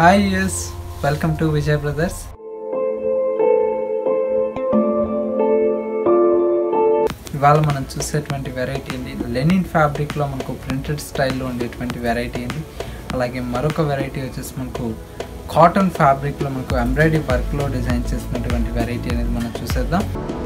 hi yes welcome to Vijay brothers ఇవాళ మనం చూసేటువంటి వెరైటీ ఏంటి లెనిన్ ఫ్యాబ్రిక్లో మనకు ప్రింటెడ్ స్టైల్లో ఉండేటువంటి వెరైటీ ఏంటి అలాగే మరొక వెరైటీ వచ్చేసి మనకు కాటన్ ఫ్యాబ్రిక్లో మనకు ఎంబ్రాయిడరీ వర్క్లో డిజైన్ చేసినటువంటి వెరైటీ అనేది మనం చూసేద్దాం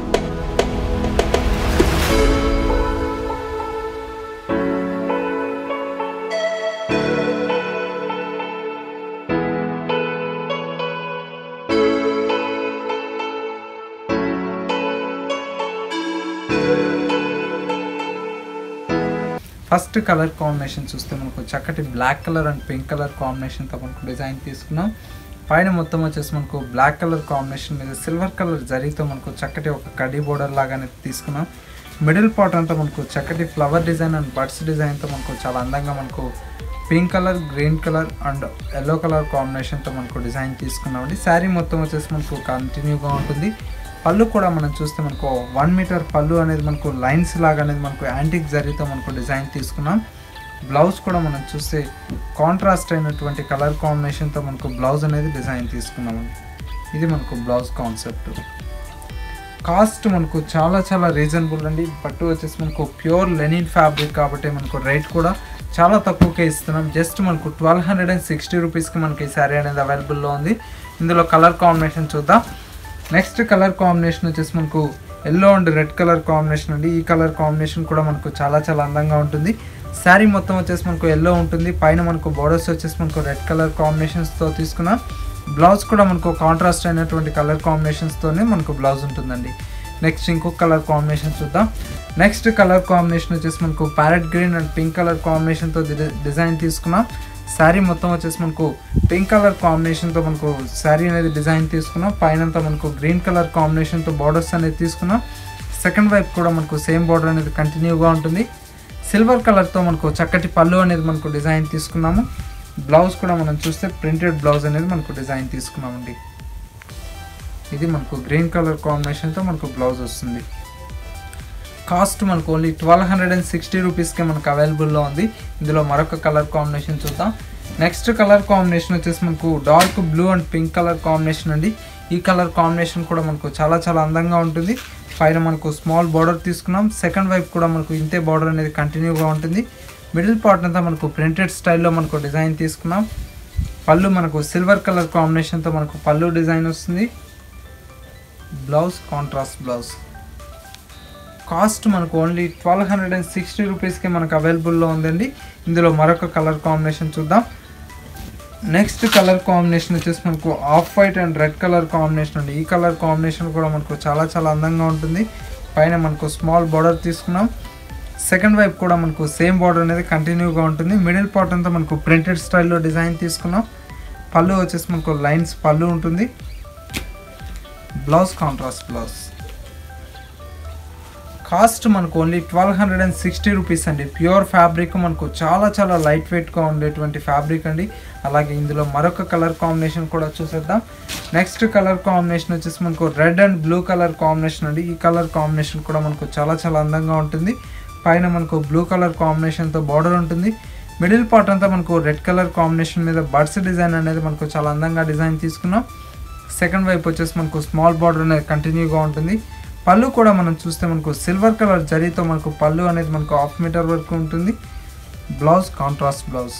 ఫస్ట్ కలర్ కాంబినేషన్ చూస్తే మనకు చక్కటి black colour and pink colour కాంబినేషన్తో మనకు డిజైన్ తీసుకున్నాం పైన మొత్తం వచ్చేసి మనకు బ్లాక్ కలర్ కాంబినేషన్ మీద సిల్వర్ కలర్ జరీతో మనకు చక్కటి ఒక కడీ బోర్డర్ లాగానే తీసుకున్నాం మిడిల్ పార్ట్ అంతా మనకు చక్కటి ఫ్లవర్ డిజైన్ అండ్ బర్డ్స్ డిజైన్తో మనకు చాలా అందంగా మనకు pink colour green colour and yellow colour కాంబినేషన్తో మనకు డిజైన్ తీసుకున్నామండి శారీ మొత్తం వచ్చేసి మనకు కంటిన్యూగా ఉంటుంది పళ్ళు కూడా మనం చూస్తే మనకు వన్ మీటర్ పళ్ళు అనేది మనకు లైన్స్ లాగా అనేది మనకు యాంటిక్ జరీతో మనకు డిజైన్ తీసుకున్నాం బ్లౌజ్ కూడా మనం చూస్తే కాంట్రాస్ట్ అయినటువంటి కలర్ కాంబినేషన్తో మనకు బ్లౌజ్ అనేది డిజైన్ తీసుకున్నామండి ఇది మనకు బ్లౌజ్ కాన్సెప్ట్ కాస్ట్ మనకు చాలా చాలా రీజనబుల్ అండి పట్టు వచ్చేసి మనకు ప్యూర్ లెనిన్ ఫ్యాబ్రిక్ కాబట్టి మనకు రేట్ కూడా చాలా తక్కువకే ఇస్తున్నాం జస్ట్ మనకు ట్వెల్వ్ హండ్రెడ్ అండ్ సిక్స్టీ రూపీస్కి మనకి ఈ శారీ అనేది అవైలబుల్లో ఉంది ఇందులో కలర్ కాంబినేషన్ చూద్దాం నెక్స్ట్ కలర్ కాంబినేషన్ వచ్చేసి మనకు yellow and red colour combination అండి ఈ కలర్ కాంబినేషన్ కూడా మనకు చాలా చాలా అందంగా ఉంటుంది శారీ మొత్తం వచ్చేసి మనకు ఎల్లో ఉంటుంది పైన మనకు బోర్డర్స్ వచ్చేసి మనకు రెడ్ కలర్ కాంబినేషన్స్తో తీసుకున్నాం బ్లౌజ్ కూడా మనకు కాంట్రాస్ట్ అయినటువంటి కలర్ కాంబినేషన్స్తోనే మనకు బ్లౌజ్ ఉంటుందండి నెక్స్ట్ ఇంకొక కలర్ కాంబినేషన్ చూద్దాం నెక్స్ట్ కలర్ కాంబినేషన్ వచ్చేసి మనకు parrot green and pink colour కాంబినేషన్తో డిజైన్ తీసుకున్నాం శారీ మొత్తం వచ్చేసి మనకు పింక్ కలర్ కాంబినేషన్తో మనకు శారీ అనేది డిజైన్ తీసుకున్నాం పైనంతా మనకు గ్రీన్ కలర్ కాంబినేషన్తో బార్డర్స్ అనేది తీసుకున్నాం సెకండ్ వైపు కూడా మనకు సేమ్ బార్డర్ అనేది కంటిన్యూగా ఉంటుంది సిల్వర్ కలర్తో మనకు చక్కటి పళ్ళు అనేది మనకు డిజైన్ తీసుకున్నాము బ్లౌజ్ కూడా మనం చూస్తే ప్రింటెడ్ బ్లౌజ్ అనేది మనకు డిజైన్ తీసుకున్నామండి ఇది మనకు గ్రీన్ కలర్ కాంబినేషన్తో మనకు బ్లౌజ్ వస్తుంది కాస్ట్ మనకు only twelve hundred and sixty రూపీస్కే మనకు అవైలబుల్లో ఉంది ఇందులో మరొక కలర్ కాంబినేషన్ చూద్దాం నెక్స్ట్ కలర్ కాంబినేషన్ వచ్చేసి మనకు dark blue and pink colour combination అండి ఈ కలర్ కాంబినేషన్ కూడా మనకు చాలా చాలా అందంగా ఉంటుంది పైన మనకు స్మాల్ బార్డర్ తీసుకున్నాం సెకండ్ వైపు కూడా మనకు ఇంతే బార్డర్ అనేది కంటిన్యూగా ఉంటుంది మిడిల్ పార్ట్ అంతా మనకు ప్రింటెడ్ స్టైల్లో మనకు డిజైన్ తీసుకున్నాం పళ్ళు మనకు సిల్వర్ కలర్ కాంబినేషన్తో మనకు పళ్ళు డిజైన్ వస్తుంది బ్లౌజ్ కాంట్రాస్ట్ బ్లౌజ్ కాస్ట్ మనకు only twelve hundred and sixty రూపీస్కి మనకు అవైలబుల్లో ఉందండి ఇందులో మరొక కలర్ కాంబినేషన్ చూద్దాం నెక్స్ట్ కలర్ కాంబినేషన్ వచ్చేసి మనకు off white and red colour combination అండి ఈ కలర్ కాంబినేషన్ కూడా మనకు చాలా చాలా అందంగా ఉంటుంది పైన మనకు స్మాల్ బార్డర్ తీసుకున్నాం సెకండ్ వైపు కూడా మనకు సేమ్ బార్డర్ అనేది కంటిన్యూగా ఉంటుంది మిడిల్ పార్ట్ అంతా మనకు ప్రింటెడ్ స్టైల్లో డిజైన్ తీసుకున్నాం పళ్ళు వచ్చేసి మనకు లైన్స్ పళ్ళు ఉంటుంది బ్లౌజ్ కాంట్రాస్ట్ బ్లౌజ్ కాస్ట్ మనకు only twelve hundred and sixty rupees అండి ప్యూర్ ఫ్యాబ్రిక్ మనకు చాలా చాలా లైట్ వెయిట్గా ఉండేటువంటి ఫ్యాబ్రిక్ అండి అలాగే ఇందులో మరొక కలర్ కాంబినేషన్ కూడా చూసేద్దాం నెక్స్ట్ కలర్ కాంబినేషన్ వచ్చేసి మనకు red and blue colour combination అండి ఈ కలర్ కాంబినేషన్ కూడా మనకు చాలా చాలా అందంగా ఉంటుంది పైన మనకు బ్లూ కలర్ కాంబినేషన్తో బార్డర్ ఉంటుంది మిడిల్ పార్ట్ అంతా మనకు రెడ్ కలర్ కాంబినేషన్ మీద బర్డ్స్ డిజైన్ అనేది మనకు చాలా అందంగా డిజైన్ తీసుకున్నాం సెకండ్ వైపు వచ్చేసి మనకు స్మాల్ బార్డర్ అనేది కంటిన్యూగా ఉంటుంది పళ్ళు కూడా మనం చూస్తే మనకు సిల్వర్ కలర్ జరీతో మనకు పళ్ళు అనేది మనకు హాఫ్ మీటర్ వరకు ఉంటుంది బ్లౌజ్ కాంట్రాస్ట్ బ్లౌజ్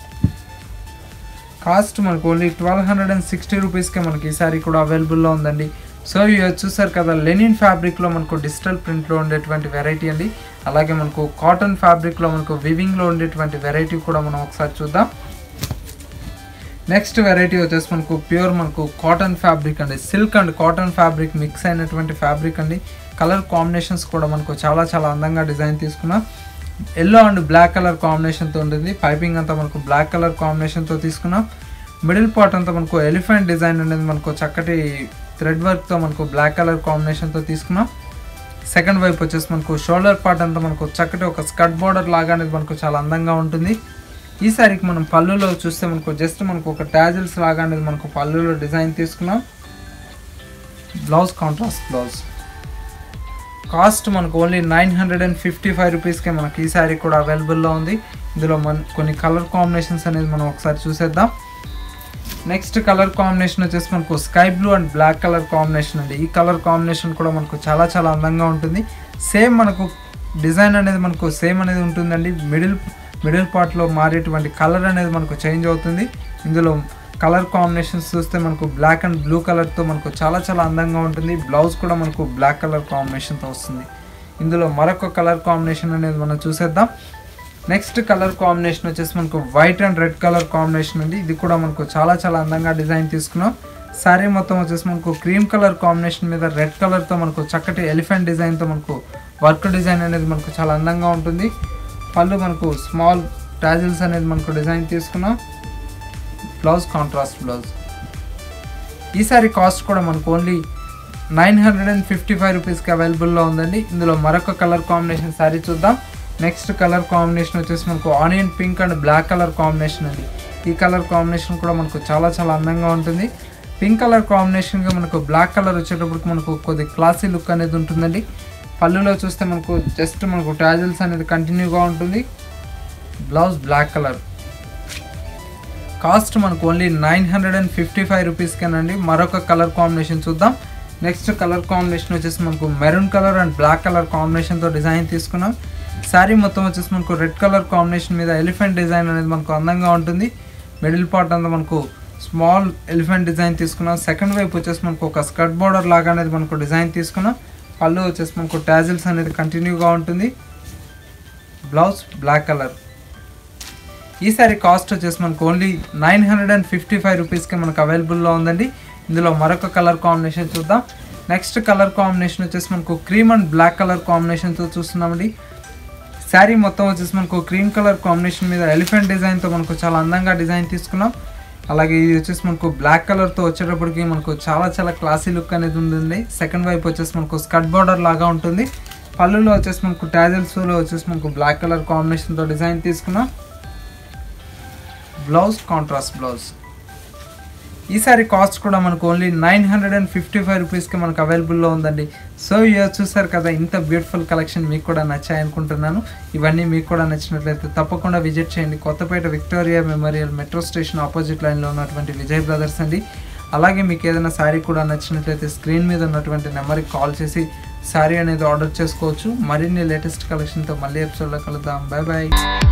కాస్ట్ మనకు only twelve hundred and sixty రూపీస్కే మనకి ఈ సారీ కూడా అవైలబుల్లో ఉందండి సో ఇవి చూసారు కదా లెనిన్ ఫ్యాబ్రిక్లో మనకు డిజిటల్ ప్రింట్లో ఉండేటువంటి వెరైటీ అండి అలాగే మనకు కాటన్ ఫ్యాబ్రిక్లో మనకు వివింగ్లో ఉండేటువంటి వెరైటీ కూడా మనం ఒకసారి చూద్దాం నెక్స్ట్ వెరైటీ వచ్చేసి మనకు ప్యూర్ మనకు కాటన్ ఫ్యాబ్రిక్ అండి silk and cotton fabric mix అయినటువంటి ఫ్యాబ్రిక్ అండి కలర్ కాంబినేషన్స్ కూడా మనకు చాలా చాలా అందంగా డిజైన్ తీసుకున్నాం ఎల్లో అండ్ బ్లాక్ కలర్ కాంబినేషన్తో ఉంటుంది పైపింగ్ అంతా మనకు బ్లాక్ కలర్ కాంబినేషన్తో తీసుకున్నాం మిడిల్ పార్ట్ అంతా మనకు ఎలిఫెంట్ డిజైన్ అనేది మనకు చక్కటి థ్రెడ్ వర్క్తో మనకు బ్లాక్ కలర్ కాంబినేషన్తో తీసుకున్నాం సెకండ్ వైపు వచ్చేసి మనకు షోల్డర్ పార్ట్ అంతా మనకు చక్కటి ఒక స్కర్ట్ బార్డర్ లాగా అనేది మనకు చాలా అందంగా ఉంటుంది ఈ సారీకి మనం పళ్ళులో చూస్తే మనకు జస్ట్ మనకు ఒక ట్యాజిల్స్ లాగా అనేది మనకు పళ్ళులో డిజైన్ తీసుకున్నాం బ్లౌజ్ కాంట్రాస్ట్ బ్లౌజ్ కాస్ట్ మనకు only nine hundred and fifty five రూపీస్కే మనకి ఈ శారీ కూడా అవైలబుల్లో ఉంది ఇందులో మన కొన్ని కలర్ కాంబినేషన్స్ అనేది మనం ఒకసారి చూసేద్దాం నెక్స్ట్ కలర్ కాంబినేషన్ వచ్చేసి మనకు sky blue and black colour combination అండి ఈ కలర్ కాంబినేషన్ కూడా మనకు చాలా చాలా అందంగా ఉంటుంది సేమ్ మనకు డిజైన్ అనేది మనకు సేమ్ అనేది ఉంటుందండి మిడిల్ మిడిల్ పార్ట్లో మారేటువంటి కలర్ అనేది మనకు చేంజ్ అవుతుంది ఇందులో కలర్ కాంబినేషన్స్ చూస్తే మనకు బ్లాక్ అండ్ బ్లూ కలర్తో మనకు చాలా చాలా అందంగా ఉంటుంది బ్లౌజ్ కూడా మనకు బ్లాక్ కలర్ కాంబినేషన్తో వస్తుంది ఇందులో మరొక కలర్ కాంబినేషన్ అనేది మనం చూసేద్దాం నెక్స్ట్ కలర్ కాంబినేషన్ వచ్చేసి మనకు white and red colour combination అండి ఇది కూడా మనకు చాలా చాలా అందంగా డిజైన్ తీసుకున్నాం శారీ మొత్తం వచ్చేసి మనకు క్రీమ్ కలర్ కాంబినేషన్ మీద రెడ్ కలర్తో మనకు చక్కటి ఎలిఫెంట్ డిజైన్తో మనకు వర్క్ డిజైన్ అనేది మనకు చాలా అందంగా ఉంటుంది పళ్ళు మనకు స్మాల్ టాజిల్స్ అనేది మనకు డిజైన్ తీసుకున్నాం బ్లౌజ్ కాంట్రాస్ట్ బ్లౌజ్ ఈ సారీ కాస్ట్ కూడా మనకు only nine hundred and fifty five రూపీస్కి అవైలబుల్లో ఉందండి ఇందులో మరొక కలర్ కాంబినేషన్ శారీ చూద్దాం నెక్స్ట్ కలర్ కాంబినేషన్ వచ్చేసి మనకు onion pink and black colour combination అండి ఈ కలర్ కాంబినేషన్ కూడా మనకు చాలా చాలా అందంగా ఉంటుంది పింక్ కలర్ కాంబినేషన్గా మనకు బ్లాక్ కలర్ వచ్చేటప్పటికి మనకు కొద్ది క్లాసీ లుక్ అనేది ఉంటుందండి పళ్ళులో చూస్తే మనకు జస్ట్ మనకు టాజిల్స్ అనేది కంటిన్యూగా ఉంటుంది బ్లౌజ్ బ్లాక్ కలర్ కాస్ట్ మనకు only nine hundred and fifty five రూపీస్కేనండి మరొక కలర్ కాంబినేషన్ చూద్దాం నెక్స్ట్ కలర్ కాంబినేషన్ వచ్చేసి మనకు maroon colour and black colour కాంబినేషన్తో డిజైన్ తీసుకున్నాం శారీ మొత్తం వచ్చేసి మనకు రెడ్ కలర్ కాంబినేషన్ మీద ఎలిఫెంట్ డిజైన్ అనేది మనకు అందంగా ఉంటుంది మిడిల్ పార్ట్ అంతా మనకు స్మాల్ ఎలిఫెంట్ డిజైన్ తీసుకున్నాం సెకండ్ వైపు వచ్చేసి మనకు ఒక స్కర్ట్ బార్డర్ లాగా అనేది మనకు డిజైన్ తీసుకున్నాం పళ్ళు వచ్చేసి మనకు టాజిల్స్ అనేది కంటిన్యూగా ఉంటుంది బ్లౌజ్ బ్లాక్ కలర్ ఈ సారీ కాస్ట్ వచ్చేసి మనకు only nine hundred and fifty five రూపీస్కి మనకు అవైలబుల్లో ఉందండి ఇందులో మరొక కలర్ కాంబినేషన్ చూద్దాం నెక్స్ట్ కలర్ కాంబినేషన్ వచ్చేసి మనకు క్రీమ్ అండ్ బ్లాక్ కలర్ కాంబినేషన్తో చూస్తున్నామండి శారీ మొత్తం వచ్చేసి మనకు క్రీమ్ కలర్ కాంబినేషన్ మీద ఎలిఫెంట్ డిజైన్తో మనకు చాలా అందంగా డిజైన్ తీసుకున్నాం అలాగే ఇది వచ్చేసి మనకు బ్లాక్ కలర్తో వచ్చేటప్పటికి మనకు చాలా చాలా క్లాసీ లుక్ అనేది ఉంటుంది సెకండ్ వైపు వచ్చేసి మనకు స్కర్ట్ బార్డర్ లాగా ఉంటుంది పళ్ళులో వచ్చేసి మనకు టాజల్స్లో వచ్చేసి మనకు బ్లాక్ కలర్ కాంబినేషన్తో డిజైన్ తీసుకున్నాం బ్లౌజ్ కాంట్రాస్ట్ బ్లౌజ్ ఈ సారీ కాస్ట్ కూడా మనకు only nine hundred and fifty five రూపీస్కి మనకు అవైలబుల్లో ఉందండి సో ఇయర్ చూసారు కదా ఇంత బ్యూటిఫుల్ కలెక్షన్ మీకు కూడా నచ్చాయి అనుకుంటున్నాను ఇవన్నీ మీకు కూడా నచ్చినట్లయితే తప్పకుండా విజిట్ చేయండి Kothapet Victoria Memorial metro station opposite లైన్లో ఉన్నటువంటి విజయ్ బ్రదర్స్ అండి అలాగే మీకు ఏదైనా శారీ కూడా నచ్చినట్లయితే స్క్రీన్ మీద ఉన్నటువంటి నెంబర్కి కాల్ చేసి శారీ అనేది ఆర్డర్ చేసుకోవచ్చు మరిన్ని లేటెస్ట్ కలెక్షన్తో మళ్ళీ ఎపిసోడ్లో కలుద్దాం బాయ్ బాయ్